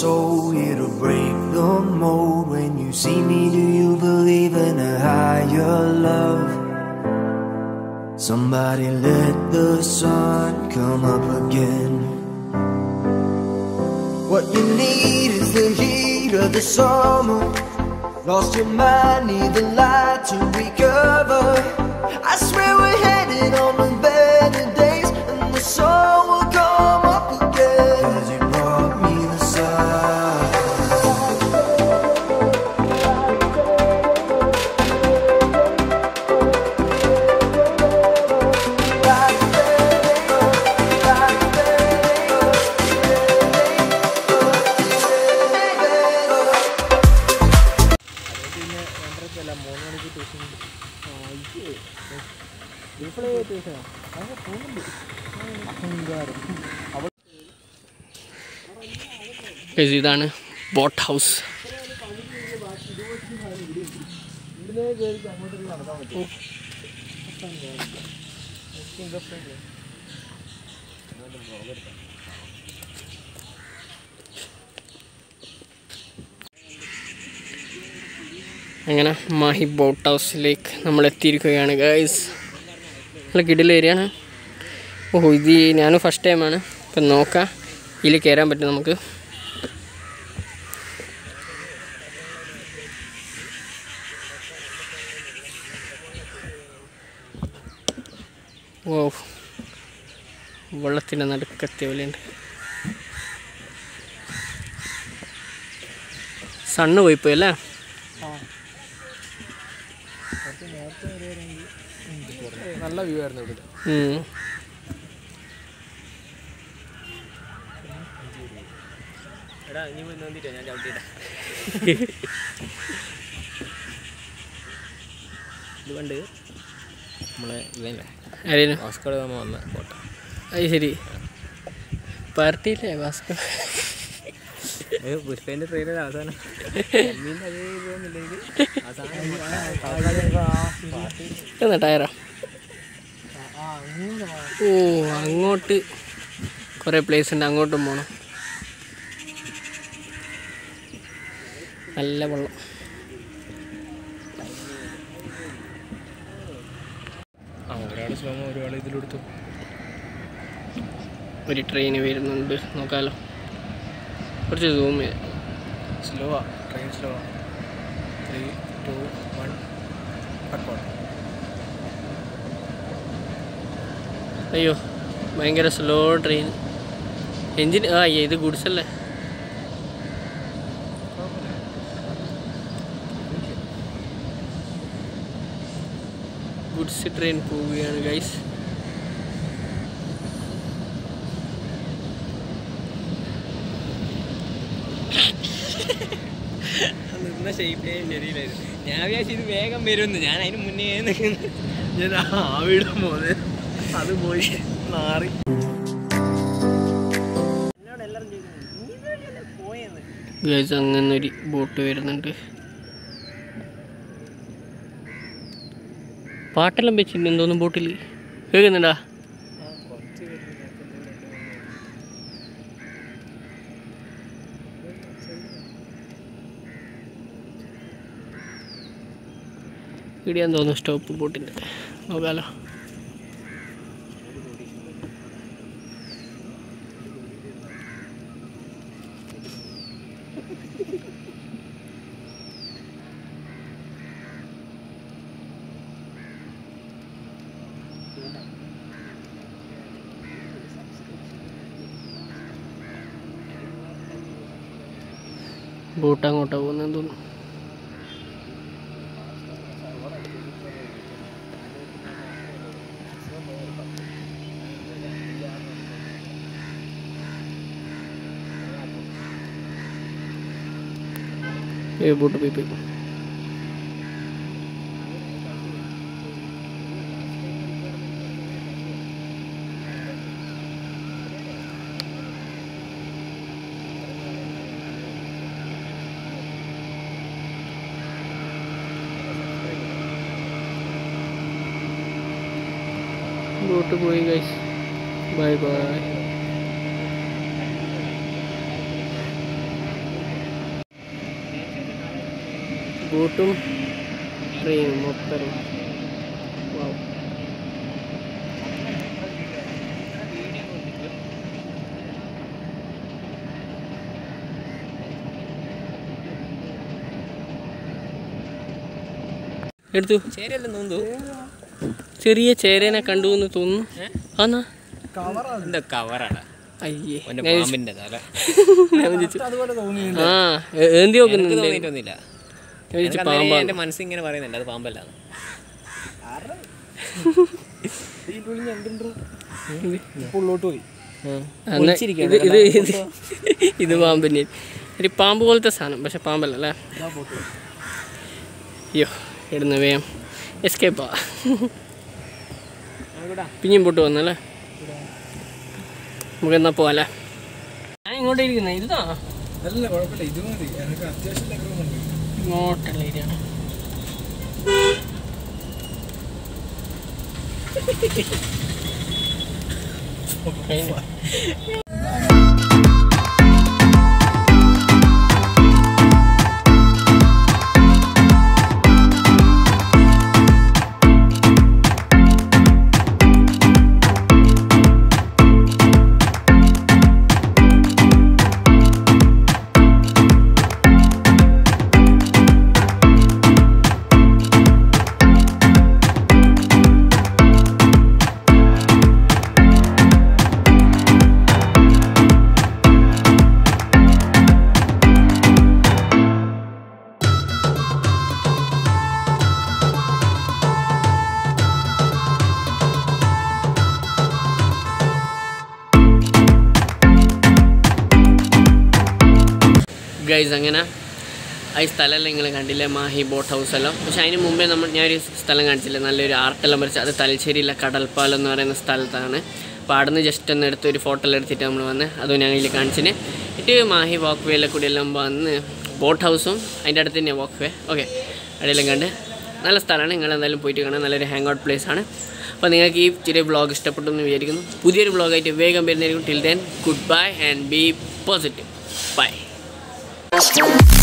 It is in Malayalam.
soul here to break the mold. When you see me, do you believe in a higher love? Somebody let the sun come up again. What you need is the heat of the summer. Lost your mind, need the light to recover. I swear we're headed on to better days, and the sun will come up again. Cause you brought me the sun. പിന്നെ രണ്ടരക്കല്ല മൂന്ന് മണിക്ക് ട്യൂഷൻ ട്യൂഷനാ അങ്ങനെ പോകുന്നുണ്ട് അഹങ്കാരം Guys, ഇതാണ് ബോട്ട് ഹൗസ് ഇവിടുന്ന് കയറി അങ്ങോട്ട് നടക്കാൻ പറ്റും ഇൻട്രസ്റ്റ് അങ്ങനെ മാഹി ബോട്ട് ഹൗസിലേക്ക് നമ്മൾ എത്തിയിരിക്കുകയാണ് ഗൈസ് നല്ല കിടില ഏരിയയാണ് ഓഹോ ഇത് ഞാനും ഫസ്റ്റ് ടൈമാണ് ഇപ്പം നോക്കാം ഇതിൽ കയറാൻ പറ്റും നമുക്ക് ഓ വെള്ളത്തിൻ്റെ നടുക്കത്തെ പോലെയുണ്ട് സണ്ണ് പോയിപ്പോയി അല്ലേ നല്ല വ്യൂ ആയിരുന്നു ഇവിടെ ഉം. എടാ നീ പോയി നോക്കിട്ടോ ഞാൻ ചവിട്ടിയിട്ടാ ഇത് കണ്ട് നമ്മളെ ഇതല്ലേ ആരേനു വാസ്കോഡ ഗാമ വന്ന ഫോട്ടോ അത് ശരി പാർട്ടിയില്ലേ വാസ്കോ പുഷ്പേൻ്റെ ട്രെയിലർ അവസാനം മീൻ അതേ ഇതൊന്നുമില്ലെങ്കിൽ എന്നാ ടയറാ ഓ അങ്ങോട്ട് കുറേ പ്ലേസ് ഉണ്ട് അങ്ങോട്ടും പോകണം നല്ല വെള്ളം ആ ഒരാൾ സ്ലോമോ ഒരാൾ ഇതിലെടുത്തു ഒരു ട്രെയിൻ വരുന്നുണ്ട് നോക്കാലോ കുറച്ച് സൂം ചെയ്യാം സ്ലോ ആ ട്രെയിൻ സ്ലോ ആ ത്രീ ടു വൺ റെക്കോർഡ് അയ്യോ ഭയങ്കര സ്ലോ ട്രെയിൻ എഞ്ചിൻ ആ ഇത് ഗുഡ്സ് അല്ലേ ഗുഡ്സ് ട്രെയിൻ പോവുകയാണ് ഗൈസ് നിന്ന ഷേപ്പേ ശരിയില്ലായിരുന്നു ഞാൻ വിചാരിച്ചു ഇത് വേഗം വരുമെന്ന് ഞാൻ അതിന് മുന്നേ നിൽക്കുന്നു ഞാൻ ആവിയുടെ മോനെ അത് പോയി മാറി ഗൈസ് അങ്ങനെ ഒരു ബോട്ട് വരുന്നുണ്ട് പാട്ടെല്ലാം വെച്ചിട്ടുണ്ട് എന്തോന്നും ബോട്ടിൽ കേൾക്കുന്നുണ്ടാ ഇടിയാൻ തോന്നുന്നു സ്റ്റോപ്പ് ബോട്ടിൻ്റെ നോക്കാലോ ബോട്ട് അങ്ങോട്ടാ പോകുന്നതെന്ന് തോന്നുന്നു ഏ ബോട്ട് പോയി പോയി ബോട്ട് പോയി ഗൈസ് ബൈ ബൈ ബോട്ടും ട്രെയിനും മൊത്തം Wow. എടുത്തു ചേരല്ലേ തോന്നുന്നു ചെറിയ ചേരനെ കണ്ടു എന്ന് തോന്നുന്നു ആന്നാ എന്താ കവറാണ് അയ്യേ അവന്റെ ഞാൻ പാമ്പിന്റെ തല ഞാൻ വിചാരിച്ചു- ആ ഏ- ഏന്തി എനിക്ക് നോക്കുന്നുണ്ട് തോന്നിയിട്ടൊന്നുമില്ല ഞാൻ വിചാരിച്ചു എനിക്ക് അന്നേരം പാമ്പാണ് എന്റെ മനസ്സിങ്ങനെ പറയുന്നുണ്ട് അത് പാമ്പല്ല ഉള്ളോട്ട് പോയി അന്ന് ഇത് ഇത് ഇത് ഇത് പാമ്പ് തന്നെ ഒരു പാമ്പ് പോലത്തെ സാധനം പക്ഷെ പാമ്പല്ല അല്ലേ അയ്യോ ഇടുന്ന വേഗം എസ്കേപ്പാ പിന്നെയും പൊട്ട് വന്നല്ലേ നമുക്ക് എന്നാ പോവാല്ലേ ഞാൻ ഇങ്ങോട്ട് ഇരിക്കുന്ന ഇതാ അല്ല കുഴപ്പമില്ല ഇത് മതി എനിക്ക് അത്യാവശ്യം ലഗ്രൂമുണ്ട് ഇങ്ങോട്ടുള്ള ഏരിയയാണ് ഗൈസ് അങ്ങനെ ആ ഈ സ്ഥലമെല്ലാം നിങ്ങൾ കണ്ടില്ലേ മാഹി ബോട്ട് ഹൗസ് എല്ലാം പക്ഷെ അതിന് മുമ്പേ നമ്മൾ ഞാനൊരു സ്ഥലം കാണിച്ചില്ലേ നല്ലൊരു ആർട്ടെല്ലാം വരച്ച് അത് തലശ്ശേരിയിലെ കടൽപ്പാലം എന്ന് പറയുന്ന സ്ഥലത്താണ് അപ്പോൾ അവിടെ നിന്ന് ജസ്റ്റ് ഒന്ന് എടുത്ത് ഒരു ഫോട്ടോ എല്ലാം എടുത്തിട്ട് നമ്മൾ വന്ന് അതും ഞാൻ ഇതിൽ കാണിച്ചിന് എന്നിട്ട് മാഹി വാക്ക് വേയിലെ കൂടി എല്ലാം വന്ന് ബോട്ട് ഹൗസും അതിൻ്റെ അടുത്ത് തന്നെയാണ് വാക്ക് വേ ഓക്കെ അവിടെയെല്ലാം കണ്ട് നല്ല സ്ഥലമാണ് നിങ്ങൾ എന്തായാലും പോയിട്ട് കാണാൻ നല്ലൊരു ഹാങ് ഔട്ട് പ്ലേസ് ആണ് അപ്പോൾ നിങ്ങൾക്ക് ഈ ചെറിയ വ്ളോഗ് ഇഷ്ടപ്പെട്ടു എന്ന് വിചാരിക്കുന്നു പുതിയൊരു വ്ളോഗായിട്ട് വേഗം വരുന്നതായിരിക്കും till then goodbye and be positive bye Just